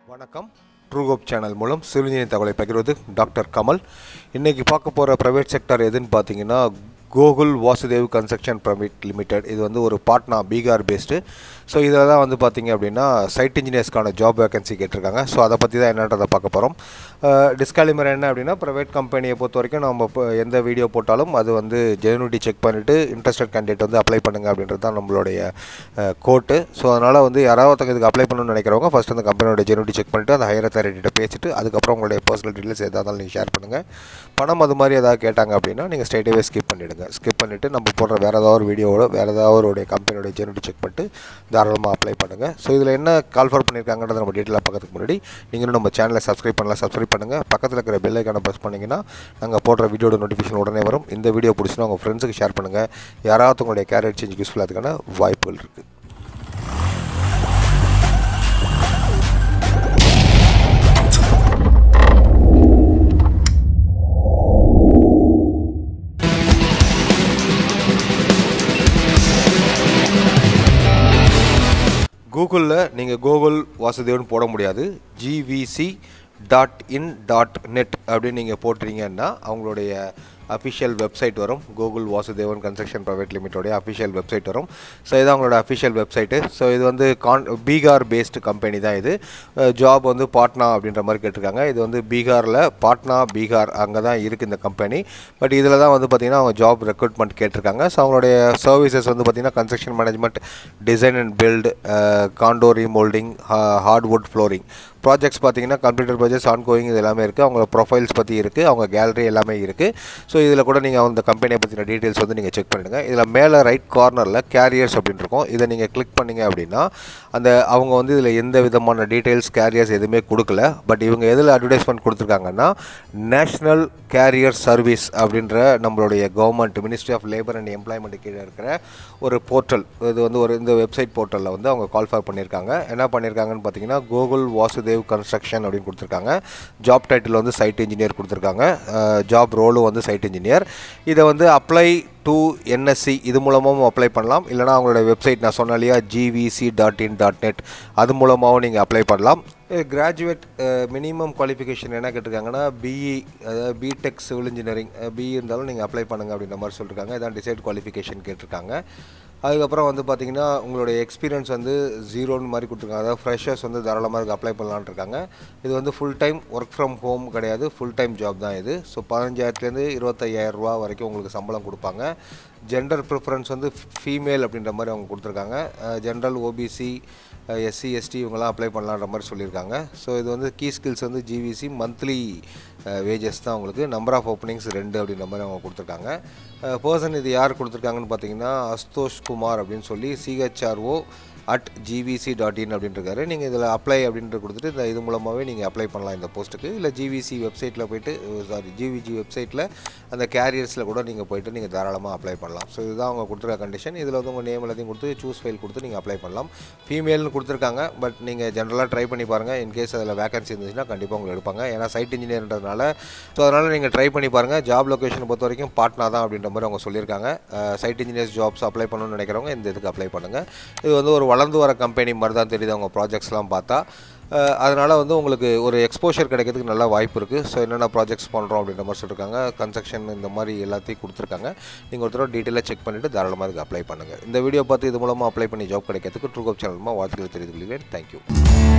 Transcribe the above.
வணக்கம் ட்ரூகோப் சேனல் மூலம் சிறுநீரின் தகவலை பகிர்வது டாக்டர் கமல் இன்றைக்கி பார்க்க போகிற ப்ரைவேட் செக்டர் எதுன்னு பார்த்தீங்கன்னா Gokul Vasudev construction private limited இது வந்து ஒரு பாட்னா பீகார் பேஸ்டு ஸோ இதில் தான் வந்து பார்த்தீங்க அப்படின்னா சைட் இன்ஜினியர்ஸ்க்கான ஜாப் வேகன்சி கேட்டிருக்காங்க ஸோ அதை பற்றி தான் என்னன்றதை பார்க்க போகிறோம் டிஸ்காலிமர் என்ன அப்படின்னா ப்ரைவேட் கம்பெனியை பொறுத்த வரைக்கும் நம்ம இப்போ எந்த வீடியோ போட்டாலும் அது வந்து ஜெனுனிட்டி செக் பண்ணிவிட்டு இன்ட்ரெஸ்டட் கேண்டிடேட் வந்து அப்ளை பண்ணுங்க அப்படின்றது தான் நம்மளுடைய கோட்டு ஸோ அதனால் வந்து யாராவது ஒருத்தங்க இதுக்கு அப்ளை பண்ணணும்னு நினைக்கிறவங்க ஃபஸ்ட் அந்த கம்பெனியோட ஜெனுனிட்டி செக் பண்ணிவிட்டு அந்த ஹையர் அத்தாரிட்டிகிட்ட பேசிட்டு அதுக்கப்புறம் உங்களுடைய பர்சனல் டீட்டெயில்ஸ் எதாக இருந்தாலும் நீங்கள் ஷேர் பண்ணுங்கள் பணம் அது மாதிரி ஏதாவது கேட்டாங்க அப்படின்னா நீங்கள் ஸ்ட்ரைட்டாகவே ஸ்கிப் பண்ணிவிடுங்க ஸ்கிப் பண்ணிவிட்டு நம்ம போடுற வேறு ஏதாவது ஒரு வீடியோவோட வேறு ஏதாவது ஒரு கம்பெனியோட ஜெனுனிட்டி செக் பண்ணிட்டு தாராளமாக அப்ளை பண்ணுங்கள் ஸோ இதில் என்ன கால் ஃபார் பண்ணியிருக்காங்கன்றத நம்ம டீட்டெயிலாக பார்க்கறதுக்கு முன்னாடி நீங்களும் நம்ம சேனலை சப்ஸ்கிரைப் பண்ணலாம் சப்ஸ்கிரைப் பண்ணுங்கள் பக்கத்தில் இருக்கிற பெல் ஐக்கானை ப்ரெஸ் பண்ணிங்கன்னா நாங்கள் போடுற வீடியோட நோட்டிஃபிகேஷன் உடனே வரும் இந்த வீடியோ பிடிச்சினா உங்கள் ஃப்ரெண்ட்ஸுக்கு ஷேர் பண்ணுங்கள் யாராவது உங்களுடைய கேரியர் சேஞ்ச் யூஸ்ஃபுல்லாக அதுக்கான வாய்ப்புகள் இருக்குது கூகுளில் நீங்கள் கூகுள் வாசுதேவன் போட முடியாது GVC dot in dot net அப்படின்னு நீங்கள் போட்டுறீங்கன்னா அவங்களுடைய அஃபிஷியல் வெப்சைட் வரும் கூகுள் வாசுதேவன் கன்ஸ்ட்ரக்ஷன் ப்ரைவேட் லிமிட்டோடைய அஃபிஷியல் வெப்சைட் வரும் ஸோ இது அவங்களோட அஃபிஷியல் வெப்சைட்டு ஸோ இது வந்து கான் பீகார் பேஸ்டு கம்பெனி தான் இது ஜாப் வந்து பாட்னா அப்படின்ற மாதிரி கேட்டிருக்காங்க இது வந்து பீகாரில் பாட்னா பீகார் அங்கே தான் இருக்குது இந்த கம்பெனி பட் இதில் தான் வந்து பார்த்திங்கன்னா அவங்க ஜாப் ரெக்ரூட்மெண்ட் கேட்டிருக்காங்க ஸோ அவங்களுடைய சர்வீசஸ் வந்து பார்த்திங்கன்னா construction management design and build condo remodeling hardwood flooring projects பார்த்தீங்கன்னா கம்ப்யூட்டர் ப்ராஜெக்ட்ஸ் ஆன் கோயிங் இது எல்லாமே இருக்குது அவங்க ப்ரொஃபைல்ஸ் பற்றி இருக்குது அவங்க கேலரி எல்லாமே இருக்குது ஸோ இதில் கூட நீங்கள் அந்த கம்பெனியை பற்றின டீட்டெயில்ஸ் வந்து நீங்கள் செக் பண்ணிடுங்க இதில் மேலே ரைட் கார்னரில் கேரியர்ஸ் அப்படின்னு இருக்கும் இதை நீங்கள் கிளிக் பண்ணிங்க அப்படின்னா அந்த அவங்க வந்து இதில் எந்த விதமான டீட்டெயில்ஸ் கேரியர்ஸ் எதுவுமே கொடுக்கல பட் இவங்க எதில் அட்வர்டைஸ்மெண்ட் கொடுத்துருக்காங்கன்னா நேஷ்னல் கேரியர் சர்வீஸ் அப்படின்ற நம்மளுடைய government ministry of labour and employment கீழே இருக்கிற ஒரு போர்ட்டல் இது வந்து ஒரு இந்த வெப்சைட் போர்ட்டலில் வந்து அவங்க கால் ஃபார் பண்ணியிருக்காங்க என்ன பண்ணியிருக்காங்கன்னு பார்த்தீங்கன்னா கோகுல் வாசுதேவ் கன்ஸ்ட்ரக்ஷன் அப்படின்னு கொடுத்துருக்காங்க ஜாப் டைட்டில் வந்து சைட் இன்ஜினியர் கொடுத்துருக்காங்க ஜாப் ரோலும் வந்து சைட் இன்ஜினியர் இதை வந்து அப்ளை டு என்எஸ்சி இது மூலமாகவும் அப்ளை பண்ணலாம் இல்லைனா அவங்களோட வெப்சைட் நான் சொன்ன இல்லையா GVC dot in dot net அது மூலமாகவும் நீங்கள் அப்ளை பண்ணலாம் கிராஜுவேட் மினிமம் குவாலிஃபிகேஷன் என்ன கேட்டிருக்காங்கன்னா பிஇ அதாவது பிடெக் சிவில் இன்ஜினியரிங் பிஇ இருந்தாலும் நீங்கள் அப்ளை பண்ணுங்கள் அப்படின்ற மாதிரி சொல்லியிருக்காங்க இதான் டிசைட் குவாலிஃபிகேஷன் கேட்டிருக்காங்க அதுக்கப்புறம் வந்து பார்த்தீங்கன்னா உங்களுடைய எக்ஸ்பீரியன்ஸ் வந்து ஜீரோன்னு மாதிரி கொடுத்துருக்காங்க அதாவது ஃப்ரெஷர்ஸ் வந்து தாராளமாக இதுக்கு அப்ளை பண்ணலான்னு இருக்காங்க இது வந்து full time work from home கிடையாது ஃபுல் டைம் ஜாப் தான் இது ஸோ பதினஞ்சாயிரத்துலேருந்து இருபத்தையாயிரம் ரூபா வரைக்கும் உங்களுக்கு சம்பளம் கொடுப்பாங்க ஜெண்டர் ப்ரிஃபரன்ஸ் வந்து ஃபீமேல் அப்படின்ற மாதிரி அவங்க கொடுத்துருக்காங்க ஜென்ரல் ஓபிசி எஸ்சி எஸ்டி இவங்கெல்லாம் அப்ளை பண்ணலான்ற மாதிரி சொல்லியிருக்காங்க ஸோ இது வந்து கீ ஸ்கில்ஸ் வந்து ஜிவிசி மந்த்லி வேஜஸ் தான் உங்களுக்கு நம்பர் ஆஃப் ஓப்பனிங்ஸ் ரெண்டு அப்படின்ற மாதிரி அவங்க கொடுத்துருக்காங்க பர்சன் இது யார் கொடுத்துருக்காங்கன்னு பார்த்தீங்கன்னா அஸ்தோஷ் குமார் அப்படின்னு சொல்லி CHRO at GVC dot in அப்படின்ட்டுருக்காரு நீங்கள் இதில் அப்ளை அப்படின்ட்டு கொடுத்துட்டு இந்த இது மூலமாகவே நீங்கள் அப்ளை பண்ணலாம் இந்த போஸ்ட்டுக்கு இல்லை ஜிவிசி வெப்சைட்டில் போயிட்டு சாரி ஜிவிஜி வெப்சைட்டில் அந்த கேரியர்ஸில் கூட நீங்கள் போயிட்டு நீங்கள் தாராளமாக அப்ளை பண்ணலாம் ஸோ இதுதான் அவங்க கொடுத்துருக்க கண்டிஷன் இதில் வந்து உங்கள் நேம் எல்லாத்தையும் கொடுத்து சூஸ் ஃபைல் கொடுத்து நீங்கள் அப்ளை பண்ணலாம் ஃபீமேல்னு கொடுத்துருக்காங்க பட் நீங்கள் ஜென்ரலாக ட்ரை பண்ணி பாருங்கள் இன்கேஸ் அதில் வேகன்சி இருந்துச்சுன்னா கண்டிப்பாக உங்களுக்கு எடுப்பாங்க ஏன்னா சைட் இன்ஜினியர்ன்றதுனால ஸோ அதனால் நீங்கள் ட்ரை பண்ணி பாருங்கள் ஜாப் லொக்கேஷனை பொறுத்த வரைக்கும் பாட்னா தான் அப்படின்ற மாதிரி அவங்க சொல்லியிருக்காங்க சைட் இன்ஜினியர்ஸ் ஜாப்ஸ் அப்ளை பண்ணணும்னு நினைக்கிறவங்க இந்த இதுக்கு அப்ளை பண்ணுங்கள் இது வந்து ஒரு வளர்ந்து வர கம்பெனி மாதிரி தான் தெரியுது அவங்க ப்ராஜெக்ட்ஸ்லாம் பார்த்தா அதனால் வந்து உங்களுக்கு ஒரு எக்ஸ்போஷர் கிடைக்கிறதுக்கு நல்ல வாய்ப்பு இருக்குது ஸோ என்னென்ன ப்ராஜெக்ட்ஸ் பண்ணுறோம் அப்படின்ற மாதிரி சொல்லியிருக்காங்க கன்ஸ்ட்ரக்ஷன் இந்த மாதிரி எல்லாத்தையும் கொடுத்துருக்காங்க நீங்கள் ஒருத்தர டீட்டெயிலாக செக் பண்ணிவிட்டு தாராளமாக இதுக்கு அப்ளை பண்ணுங்கள் இந்த வீடியோ பார்த்து இது மூலமாக அப்ளை பண்ணி ஜாப் கிடைக்கிறதுக்கு ட்ரூகப் சேனல் மூலமாக வாழ்த்துக்கள் தெரிவித்துக் கொள்கிறேன் தேங்க்யூ